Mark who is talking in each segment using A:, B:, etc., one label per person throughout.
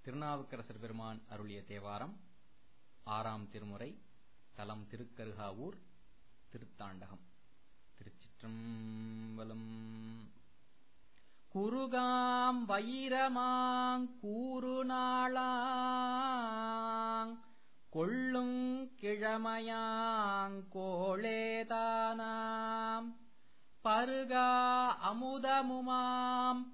A: திருநாவுக்கரசர் பெருமான் அருளிய தேவாரம் ஆறாம் திருமுறை தலம் திருக்கருகாவூர் திருத்தாண்டகம் திருச்சிற்றம்பலம் குருகாம் வைரமாங் கூறுநாளாங் கொள்ளுங் கிழமையாங் கோளேதானாம் பருகா அமுதமுமாம்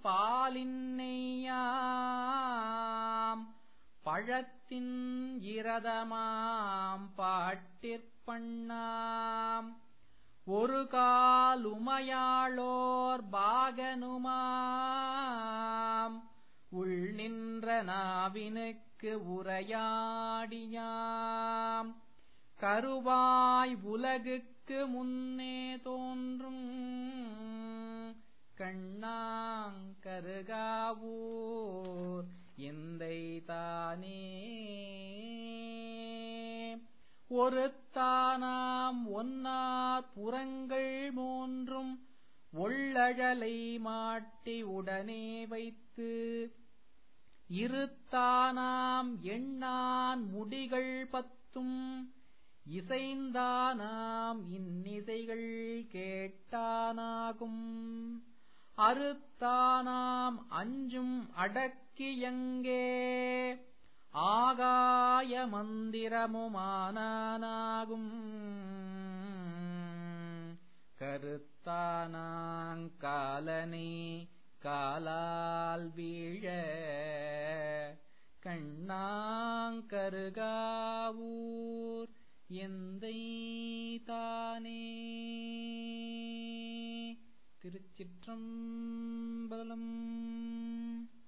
A: பாலின்னையாம் பழத்தின் இரதமாம் பாட்டிற்பண்ணாம் ஒரு காலுமையாளோர் பாகனுமாம் உள் நின்ற நாவினுக்கு உரையாடியாம் கருவாய் உலகுக்கு முன்னே தோன்றும் கண்ணாங்கருகாவூர் எந்தை தானே ஒரு தானாம் ஒன்னார் புறங்கள் மூன்றும் ஒள்ளழலை மாட்டி உடனே வைத்து இருத்தானாம் எண்ணான் முடிகள் பத்தும் இசைந்தானாம் இன்னிசைகள் கேட்டானாகும் அறுத்தானாம் அஞ்சும் அடக்கியங்கே ஆகாய மந்திரமுமானானாகும் கருத்தானாங்காலனே காலால் வீழ கண்ணாங்கருகாவூர் எந்தை தானே திருச்சிற்றம்பலம்